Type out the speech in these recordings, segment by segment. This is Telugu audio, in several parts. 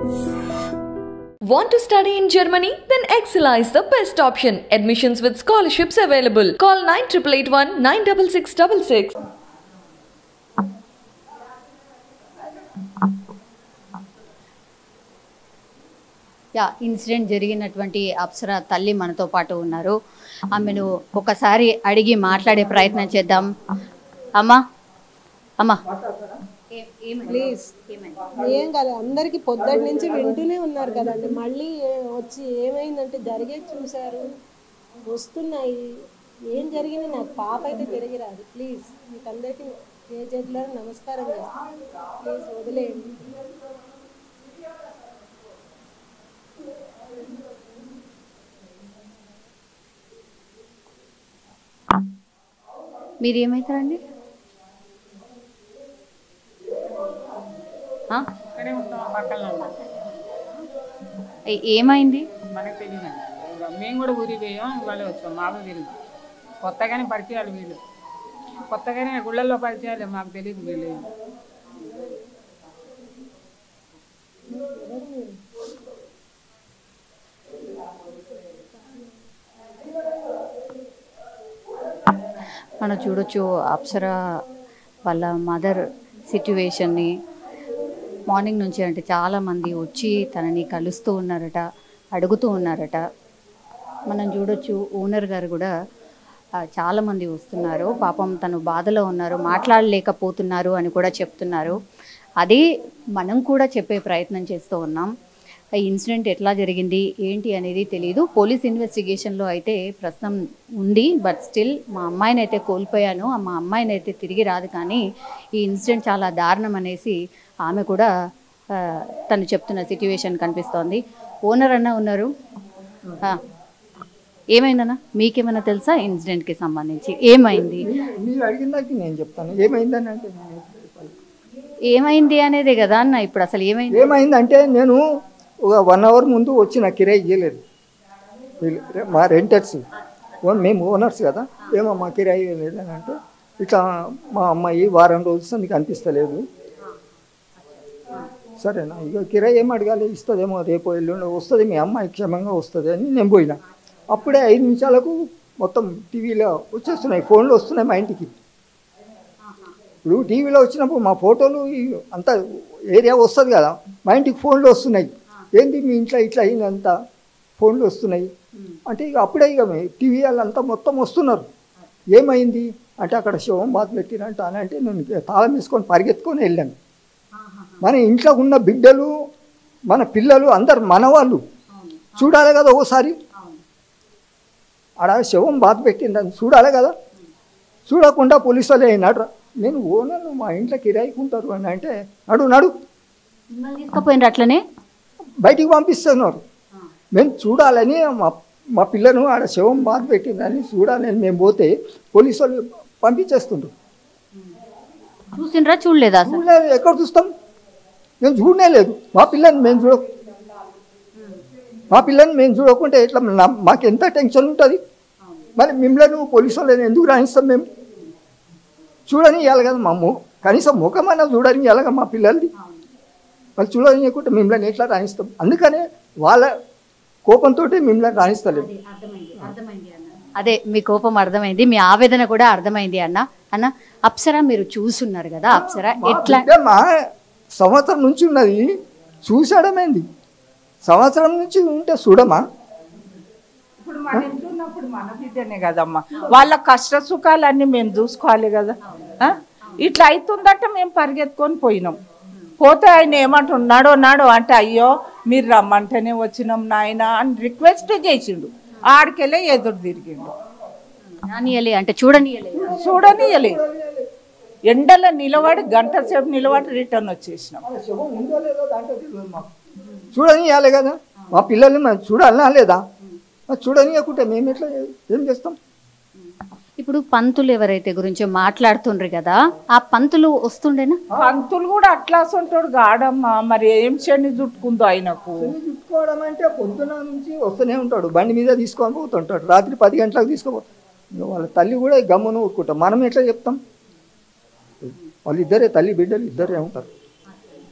Want to study in Germany? Then Excella is the best option. Admissions with scholarships available. Call 9881 96666. యా ఇన్సిడెంట్ జరిగినటువంటి అప్సర తల్లి మనతో పాటు ఉన్నారు ఆమెను ఒకసారి అడిగి మాట్లాడే ప్రయత్నం చేద్దాం అమ్మా అమ్మా ప్లీజ్ ఏం కాదు అందరికి పొద్దుటి నుంచి వింటూనే ఉన్నారు కదండి మళ్ళీ ఏ- వచ్చి ఏమైందంటే జరిగేది చూశారు వస్తున్నాయి ఏం జరిగింది నాకు పాప అయితే తిరిగి రాదు ప్లీజ్ మీకు అందరికీ ఏ చేతిలో నమస్కారం చేస్తాను ప్లీజ్ వదిలేయండి మీరు ఏమవుతారండి ఆ? ఇక్కడే ఉంటాం ఆ పక్కన ఉన్నాం. ఏ- ఏమైంది మనకు తెలియదు మేము కూడా ఊరి పోయాం ఇవాళ వచ్చాం మాకు తెలియదు కొత్తగానే పరిచయాలు వీళ్ళు కొత్తగానే గుళ్ళల్లో పరిచయాలు మాకు తెలియదు వీళ్ళు మనం చూడొచ్చు అప్సర వాళ్ళ మదర్ సిట్యువేషన్ని మార్నింగ్ నుంచి అంటే చాలామంది వచ్చి తనని కలుస్తూ ఉన్నారట అడుగుతూ ఉన్నారట మనం చూడొచ్చు ఓనర్ గారు కూడా ఆ, చాలామంది వస్తున్నారు పాపం తను బాధలో ఉన్నారు మాట్లాడలేకపోతున్నారు అని కూడా చెప్తున్నారు అదే మనం కూడా చెప్పే ప్రయత్నం చేస్తూ ఉన్నాం ఈ ఇన్సిడెంట్ ఎట్లా జరిగింది ఏంటి అనేది తెలియదు పోలీస్ ఇన్వెస్టిగేషన్లో అయితే ప్రస్తుతం ఉంది బట్ స్టిల్ మా అమ్మాయిని అయితే కోల్పోయాను ఆ మా అమ్మాయిని అయితే తిరిగి రాదు కానీ ఈ ఇన్సిడెంట్ చాలా దారుణం అనేసి ఆమె కూడా ఆ, తను చెప్తున్న సిట్యువేషన్ కనిపిస్తోంది ఓనర్ అన్న ఉన్నారు ఆ, ఏమైందన్నా మీకేమైనా తెలుసా ఇన్సిడెంట్కి సంబంధించి ఏమైంది మీరు అడిగిన దానికి నేను చెప్తాను ఏమైందని అంటే నేను ఏం చెప్పాలి? ఏమైంది అనేదే కదా అన్న ఇప్పుడు అసలు ఏమైంది ఏమైందంటే నేను ఒక వన్ అవర్ ముందు వచ్చి నాకు కిరాయి ఇవ్వలేదు వీళ్ళు రె- మా రెంటర్స్ ఓన్ మేము ఓనర్స్ కదా ఏమో మా కిరాయి ఇవ్వలేదు అని అంటే ఇట్లా మా అమ్మాయి వారం రోజులు నీకు అనిపిస్తలేదు సరేనా ఇక కిరాయి ఏం అడగాలి ఇస్తుందేమో రేపు ఎల్లుండి వస్తుంది మీ అమ్మాయి క్షేమంగా వస్తుంది అని నేను పోయినా అప్పుడే ఐదు నిమిషాలకు మొత్తం టీవీలో వచ్చేస్తున్నాయి ఫోన్లు వస్తున్నాయి మా ఇంటికి ఇప్పుడు టీవీలో వచ్చినప్పుడు మా ఫోటోలు ఈ అంతా ఏరియా వస్తుంది కదా మా ఇంటికి ఫోన్లు వస్తున్నాయి ఏంటి మీ ఇంట్లో ఇట్లా అయిందంతా ఫోన్లు వస్తున్నాయి అంటే ఇక అప్పుడే ఇక టీవీ వాళ్ళంతా మొత్తం వస్తున్నారు ఏమైంది అంటే అక్కడ శవం బాధ పెట్టినంట అని అంటే నేను ఇక తాళం వేసుకొని పరిగెత్తుకొని వెళ్ళాను మన ఇంట్లో ఉన్న బిడ్డలు మన పిల్లలు అందరు మనవాళ్ళు చూడాలి కదా ఒకసారి ఆడ శవం బాధ పెట్టిందని చూడాలి కదా చూడకుండా పోలీసు వాళ్ళు అయినాడు నేను ఓనర్ను మా ఇంట్లో కిరాయికి ఉంటారు అని అంటే నడు నడు మిమ్మల్ని తీసుకుపోయినారు అట్లనే బయటికి పంపిస్తున్నారు మేము చూడాలని మా మా పిల్లను ఆడ శవం బాధ పెట్టిందని చూడాలని మేము పోతే పోలీసు వాళ్ళు పంపించేస్తుండ్రు చూసిండ్రా చూడలేదా అసలు చూడలేదు ఎక్కడ చూస్తాం మేము చూడనే లేదు మా పిల్లని మేము చూడ మా పిల్లని మేము చూడకుంటే ఎట్లా నా- మాకు ఎంత టెన్షన్ ఉంటుంది మరి మిమ్మల్ని పోలీసు వాళ్ళని ఎందుకు రాణిస్తాం మేము చూడని ఇవ్వాలి కదా మా ము కనీసం ముఖమన్నా చూడని ఇవ్వాలి కదా మా పిల్లల్ని వాళ్ళు చూడనియకుంటే మిమ్మల్ని ఎట్లా రాణిస్తాం అందుకనే వాళ్ళ కోపంతో మిమ్మల్ని రాణిస్తలేదు అదే మీ కోపం అర్థమైంది మీ ఆవేదన కూడా అర్థమైంది అన్న అన్న అప్సర మీరు చూసున్నారు కదా అప్సర మా ఎట్లా బిడ్డ మా సంవత్సరం నుంచి ఉన్నది చూసాడమేంది సంవత్సరం నుంచి ఉంటే చూడమా ఇప్పుడు మన ఇంట్లో ఉన్నప్పుడు మన బిడ్డనే కదమ్మా వాళ్ళ కష్ట సుఖాలన్నీ మేము చూసుకోవాలి కదా ఆ? ఇట్లా అవుతుందంటే మేము పరిగెత్తుకొని పోయినాం పోతే ఆయన ఏమంటున్నాడో నాడో అంటే అయ్యో మీరు రమ్మంటేనే వచ్చినాం నాయన అని రిక్వెస్ట్ చేసిండు ఆడికెళ్ళే ఎదురు తిరిగిండు రానియలే అంటే చూడనియలే చూడనియలే ఎండలో నిలబడి గంట సేపు నిలబడి రిటర్న్ వచ్చేసినాం శవం ఉందో లేదో దాంట్లో తెలియదు మాకు చూడని ఇవ్వాలి కదా మా పిల్లల్ని మనం చూడాలనా లేదా మరి చూడనియకుంటే మేము ఎట్లా ఏం చేస్తాం ఇప్పుడు పంతులు ఎవరైతే గురించి మాట్లాడుతుండ్రు కదా ఆ పంతులు వస్తుండేనా పంతులు కూడా అట్లా ఉంటాడు గాడమ్మా మరి ఏం శని చుట్టుకుందో ఆయనకు పెళ్లి చుట్టుకోవడం అంటే పొద్దున నుంచి వస్తూనే ఉంటాడు బండి మీద తీసుకొని పోతుంటాడు రాత్రి పది గంటలకు తీసుకుపోతాడు ఇంకా వాళ్ళ తల్లి కూడా గమ్మున ఊరుకుంటాం మనం ఎట్లా చెప్తాం వాళ్ళిద్దరే తల్లి బిడ్డలు ఇద్దరే ఉంటారు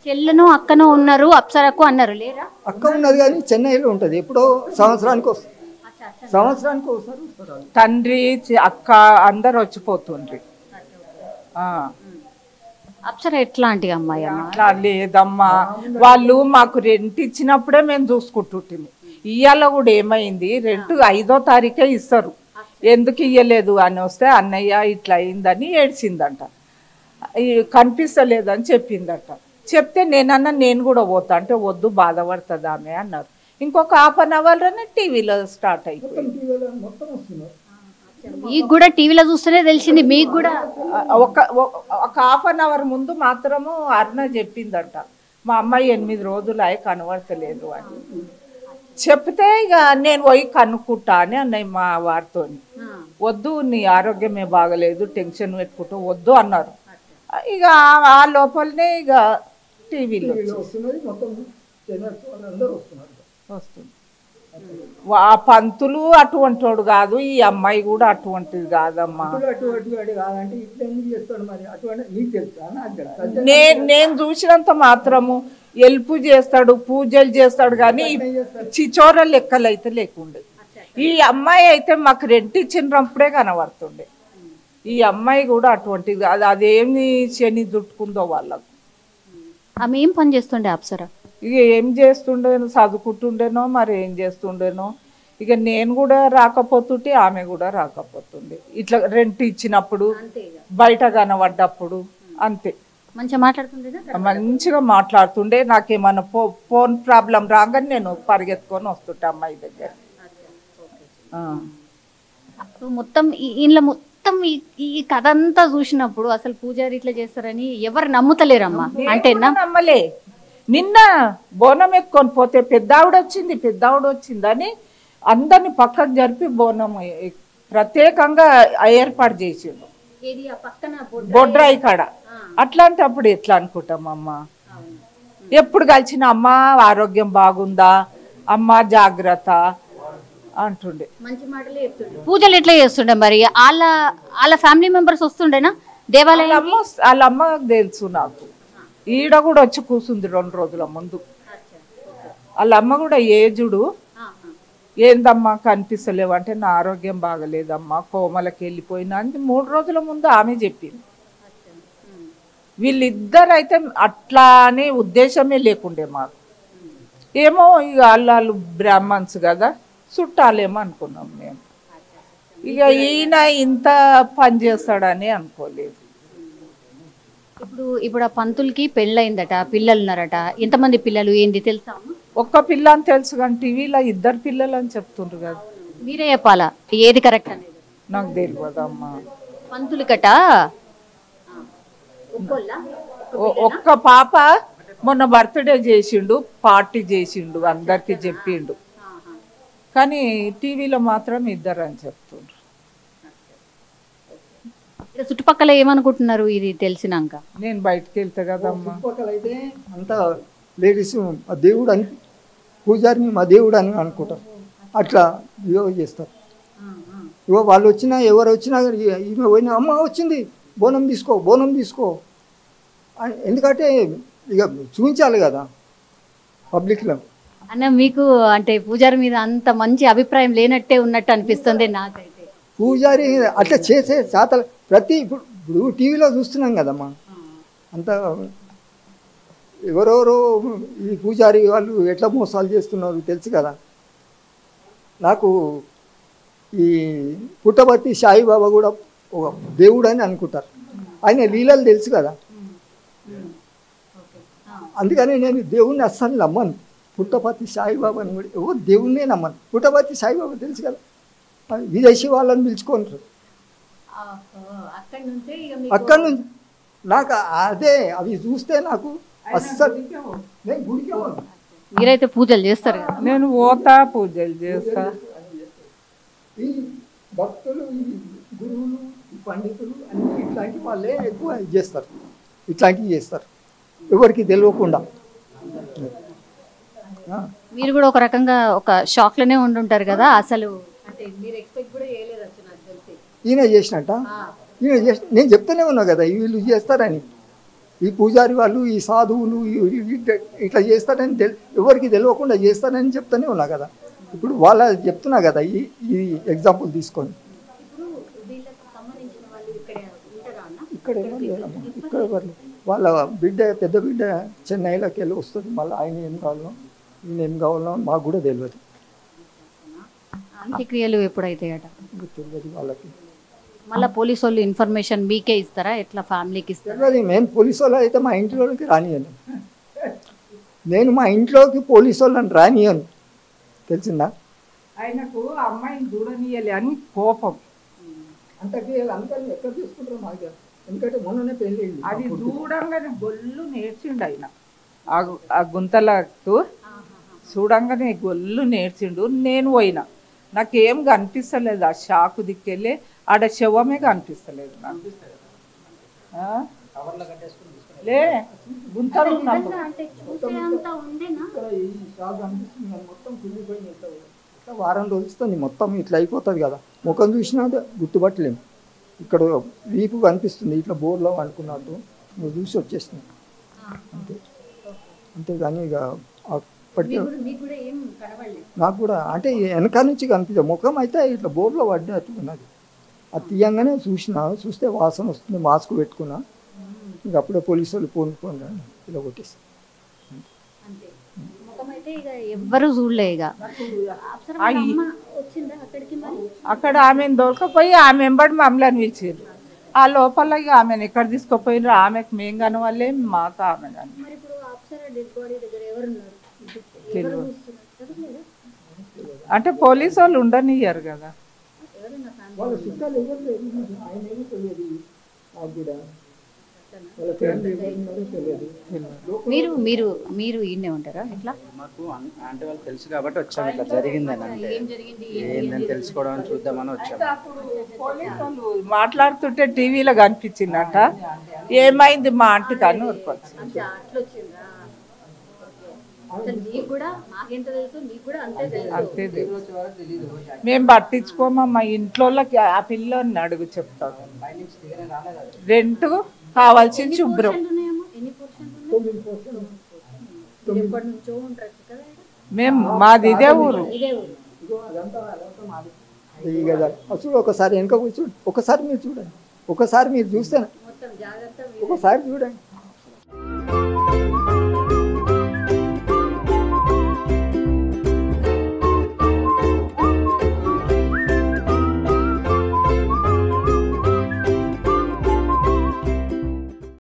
చెల్లెనో అక్కనో ఉన్నారు అప్సరకు అన్నారు లేరా అక్క ఉన్నది కానీ చెన్నైలో ఉంటుంది ఎప్పుడో సంవత్సరానికి వస్తుంది సంవత్సరానికి ఒకసారి వస్తారు వాళ్ళు. తండ్రి చి- అక్క అందరు వచ్చిపోతుండ్రి ఆ, అప్సర ఎట్లాంటి అమ్మాయి అమ్మ అట్లా లేదమ్మా వాళ్ళు మాకు రెంట్ ఇచ్చినప్పుడే మేము చూసుకుంటుంటిమి ఇయ్యాల కూడా ఏమైంది రెంట్ ఐదో తారీఖే ఇస్తారు ఎందుకు ఇయ్యలేదు అని వస్తే అన్నయ్య ఇట్లా అయిందని ఏడ్చిందంట ఈ కనిపిస్తలేదని చెప్పిందట చెప్తే నేనన్నా నేను కూడా పోతా అంటే వద్దు బాధపడుతుంది ఆమె అన్నారు ఇంకొక హాఫ్ అన్ అవర్లోనే టీవీలో స్టార్ట్ అయిపోయింది టీవీలో మొత్తం వస్తున్నారు మీకు కూడా టీవీలో చూస్తేనే తెలిసింది మీకు కూడా ఒక ఒక- ఒక హాఫ్ అన్ అవర్ ముందు మాత్రము అరుణ చెప్పిందట మా అమ్మాయి ఎనిమిది రోజులు అయి కనబడతలేదు అని చెప్తే ఇక నేను పోయి కనుక్కుంటా అని అన్నయ్య మా వారితో వద్దు నీ ఆరోగ్యమే బాగలేదు టెన్షన్ పెట్టుకుంటూ వద్దు అన్నారు ఇక ఆ- ఆ లోపలనే ఇక టీవీలో టీవీలో వస్తున్నది మొత్తం ఛానల్స్ వాళ్ళందరూ వస్తున్నారు వస్తుంది ఆ పంతులు అటువంటి వాడు కాదు ఈ అమ్మాయి కూడా అటువంటిది కాదమ్మా ఇప్పుడు అటువంటి వాడు కాదంటే ఇట్లా ఎందుకు చేస్తాడు మరి అటువంటి నీకు తెలుసా నాకు తెలుసా నే నేను చూసినంత మాత్రము ఎల్పు చేస్తాడు పూజలు చేస్తాడు కానీ చిచోర లెక్కలు అయితే లేకుండే ఈ అమ్మాయి అయితే మాకు రెంట్ ఇచ్చినప్పుడే కనబడుతుండే ఈ అమ్మాయి కూడా అటువంటిది అది అదేమి శని చుట్టుకుందో వాళ్ళకు ఆమె ఏం పని చేస్తుండే అప్సర ఇక ఏం చేస్తుండేనో చదువుకుంటుండేనో మరి ఏం చేస్తుండేనో ఇక నేను కూడా రాకపోతుంటే ఆమె కూడా రాకపోతుండే ఇట్లా రెంట్ ఇచ్చినప్పుడు బయట కనబడ్డప్పుడు అంతే మంచిగా మాట్లాడుతుండేనా మంచిగా మాట్లాడుతుండే నాకేమన్నా ఫో ఫోన్ ప్రాబ్లం రాగానే నేను పరిగెత్తుకొని వస్తుంటా అమ్మాయి దగ్గర ఆ. అప్పుడు మొత్తం ఈ- ఇంట్లో మొత్తం ఈ- ఈ కథ అంతా చూసినప్పుడు అసలు పూజారి ఇట్లా చేస్తారని ఎవరు నమ్ముతలేరమ్మా అంటేనా నేను నమ్మలే నిన్న బోనం ఎత్తుకొని పోతే పెద్దావిడ వచ్చింది పెద్దావిడ వచ్చిందని అందరిని పక్కకు జరిపి బోనం ఎ- ప్రత్యేకంగా ఏర్పాటు చేసిండు బొడ్రాయి కాడ అట్లాంటప్పుడు ఎట్లా అనుకుంటాం అమ్మ ఎప్పుడు కలిసిన అమ్మ ఆరోగ్యం బాగుందా అమ్మ జాగ్రత్త అంటుండే మంచి మాటలే చెప్తుండే పూజలు ఎట్లా చేస్తుండే మరి వాళ్ళ వాళ్ళ ఫ్యామిలీ మెంబర్స్ వస్తుండేనా దేవాలయం వాళ్ళ అమ్మ వాళ్ళ అమ్మ తెలుసు నాకు ఈడ కూడా వచ్చి కూర్చుంది రెండు రోజుల ముందు వాళ్ళ అమ్మ కూడా ఏజుడు ఏందమ్మా కనిపిస్తలేవు అంటే నా ఆరోగ్యం బాగలేదమ్మా కోమలకి వెళ్ళిపోయినా అని మూడు రోజుల ముందు ఆమె చెప్పింది వీళ్ళిద్దరు అయితే అట్లా అనే ఉద్దేశమే లేకుండే మాకు ఏమో ఇక వాళ్ళు బ్రాహ్మణ్స్ కదా చుట్టాలేమో అనుకున్నాం మేము ఇక ఈయన ఇంత పని చేస్తాడని అనుకోలేదు ఇప్పుడు ఇప్పుడు ఆ పంతులకి పెళ్ళయిందట పిల్లలు ఉన్నారట ఎంతమంది పిల్లలు ఏంది తెలుసా అమ్మా? ఒక్క పిల్ల అని తెలుసు కానీ టీవీలో ఇద్దరు పిల్లలు అని చెప్తుండ్రు కదా మీరే చెప్పాలా ఏది కరెక్ట్ అనేది నాకు తెలియదమ్మా పంతులకట ఒ- ఒక్క పాప మొన్న బర్త్డే చేసిండు పార్టీ చేసిండు అందరికి చెప్పిండు కానీ టీవీలో మాత్రం ఇద్దరు అని చెప్తుండ్రు ఇక్కడ చుట్టుపక్కల ఏమనుకుంటున్నారు ఇది తెలిసినాక నేను బయటకు వెళ్తా కదమ్మా చుట్టుపక్కల అయితే అంతా లేడీస్ మా దేవుడు అని పూజారిని మా దేవుడు అని అనుకుంటారు అట్లా ఇగో చేస్తారు ఇగో వాళ్ళు వచ్చినా ఎవరు వచ్చినా ఈ- ఈమె పోయినా అమ్మ వచ్చింది బోనం తీసుకో బోనం తీసుకో అని ఎందుకంటే ఇక చూపించాలి కదా పబ్లిక్లో అన్న మీకు అంటే పూజారి మీద అంత మంచి అభిప్రాయం లేనట్టే ఉన్నట్టు అనిపిస్తుంది నాకైతే పూజారి అట్లా చేసే శాతలు ప్రతి ఇప్పుడు ఇప్పుడు టీవీలో చూస్తున్నాం కదమ్మా అంత ఎవరెవరో ఈ పూజారి వాళ్ళు ఎట్లా మోసాలు చేస్తున్నారు తెలుసు కదా నాకు ఈ పుట్టబర్తి సాయిబాబా కూడా ఒక దేవుడు అని అనుకుంటారు ఆయన లీలలు తెలుసు కదా అందుకని నేను దేవుణ్ణి అస్సలు నమ్మను పుట్టపర్తి సాయిబాబాని కూడా ఎవరు దేవుణ్ణే నమ్మను పుట్టపర్తి సాయిబాబా తెలుసు కదా విదేశీ వాళ్ళని పిలుచుకుంటారు అక్కడ నుంచి నాకు అదే అవి చూస్తే నాకు అస్సలు నేను గుడికే పోను. మీరైతే పూజలు చేస్తారు కదా నేను పోతా పూజలు చేస్తా ఈ భక్తులు ఈ గురువులు ఈ పండితులు అన్ని ఇట్లాంటి వాళ్ళే ఎక్కువ ఇది చేస్తారు ఇట్లాంటివి చేస్తారు ఎవరికి తెలియకుండా ఆ, మీరు కూడా ఒక రకంగా ఒక షాక్ లోనే ఉండుంటారు కదా అసలు అంటే మీరు ఎక్స్పెక్ట్ కూడా చేయలేదు అసలు నాకు తెలిసి ఈయన చేసినట్ట ఈయన చేసి నేను చెప్తూనే ఉన్నా కదా వీళ్ళు చేస్తారని ఈ పూజారి వాళ్ళు ఈ సాధువులు ఈ- ఈ- ఈ- ఇట్లా చేస్తారని తెల్ ఎవరికి తెలియకుండా చేస్తారని చెప్తానే ఉన్నా కదా ఇప్పుడు వాళ్ళ చెప్తున్నా కదా ఈ ఈ ఎగ్జాంపుల్ తీసుకొని ఇప్పుడు వీళ్ళకి సంబంధించిన వాళ్ళు ఇక్కడ ఉంటారా అన్న ఇక్కడ ఎవరు లేరమ్మా ఇక్కడ ఎవరు లేరు. వాళ్ళ బిడ్డ పెద్ద బిడ్డ చెన్నైలోకి వెళ్ళి వస్తుంది మళ్ళీ ఆయన ఏం కావాలో ఈయన ఏం కావాలో మాకు కూడా తెలియదు అంత్యక్రియలు ఎప్పుడైతాయట ఇంకా తెలియదు వాళ్ళకి మళ్ళీ పోలీసు వాళ్ళు ఇన్ఫర్మేషన్ మీకే ఇస్తారా ఎట్లా ఫ్యామిలీకి ఇస్తారా తెలియదు మేము పోలీసు వాళ్ళు అయితే మా ఇంట్లోకి రానియను నేను మా ఇంట్లోకి పోలీసు వాళ్ళని రానియను తెలిసిందా ఆయనకు ఆ అమ్మాయిని చూడనీయాలి అని కోపం అంతకీ అందరినీ ఎక్కడ తీసుకుంటారో మాకు ఎందుకంటే మొన్ననే పెళ్ళి అది చూడంగానే గొల్లు నేర్చిండు ఆయన ఆ గు- ఆ గుంతలకు చూడంగానే గొల్లు నేర్చిండు నేను పోయినా నాకేం కనిపిస్తలేదు ఆ షాకు దిక్కెళ్ళి ఆడ శవమే కనిపిస్తలేదు నాకు ఆ? లే గుంతలు ఉన్నప్పుడు. అంటే చూసేంత ఉండేనా ఇక్కడ ఈ షాప్ కనిపిస్తుంది కానీ మొత్తం కుళ్ళిపోయింది ఇట్లా ఇట్లా వారం రోజుస్తుంది మొత్తం ఇట్లా అయిపోతుంది కదా ముఖం చూసినా అదే గుర్తుపట్టలేము ఇక్కడ వీపు కనిపిస్తుంది ఇట్లా బోర్లో అనుకున్నట్టు నువ్వు చూసి వచ్చేసినావు అంతే అంతేగాని ఇక అప్పటికే మీకు కూడా ఏం కనబడలేదు నాకు కూడా అంటే వెనక నుంచి కనిపించదు ముఖం అయితే ఇట్లా బోర్లో పడ్డట్టు ఉన్నది అది తీయంగానే చూసిన చూస్తే వాసన వస్తుంది మాస్క్ పెట్టుకున్నా ఇంక అప్పుడే పోలీసు వాళ్ళు పోను పోను అని ఇలా కొట్టేసి అంతే ముఖం అయితే ఇక ఎవ్వరు చూడలే ఇక అప్సర వాళ్ళ అయ్యి. అమ్మ వచ్చిందా అక్కడికి మరి అక్కడ ఆమెను దొరకపోయి ఆమె ఎంబడి మమ్మల్ని పిలిచారు ఆ లోపల ఇక ఆమెను ఎక్కడ తీసుకుపోయినారు ఆమెకు మేము కనవాలే మాకు ఆమె కానీ మరి ఇప్పుడు అప్సర డెడ్ బాడీ దగ్గర ఎవరు ఉన్నారు తెలియదు అంటే పోలీసు వాళ్ళు ఉండనియ్యారు కదా ఎవరున్నారు ఫ్యామిలీ వాళ్ళ చుట్టాలు ఎవరు లేరు ఆయన ఏమీ తెలియదు నాకు కూడా వాళ్ళ ఫ్రెండ్ ఎవరు ఉన్నారో తెలియదు మీరు మీరు మీరు ఈయనే ఉంటారా ఇట్లా మాకు అన్- అంటే వాళ్ళు తెలుసు కాబట్టి వచ్చాము ఇట్లా జరిగిందని అంటే ఏందని తెలుసుకోవడానికి చూద్దామని వచ్చాము పోలీసు వాళ్ళు మాట్లాడుతుంటే టీవీలో కనిపించిందట ఏమైంది మా ఆంటీకి అని ఊరుకోవచ్చు అట్లా వచ్చిందా అసలు మీకు కూడా మాకెంత తెలుసు మీకు కూడా అంతే తెలుసు అంతే తెలుసు. మేము పట్టించుకోమమ్మా ఇంట్లోకి ఆ పిల్లని అడుగు చెప్తాను రెంట్ కావాల్సింది శుభ్రం ఉన్నాయేమో ఎన్ని పోర్షన్లు ఉన్నాయి ఎప్పటి నుంచో ఉంటారు కదా ఇక్కడ? మేము మాది ఇదే ఊరు ఇదే ఊరు ఈ కదా అసలు ఒకసారి వెనక కూర్చో ఒకసారి మీరు చూడండి ఒకసారి మీరు చూస్తే మొత్తం జాగ్రత్త ఒకసారి చూడండి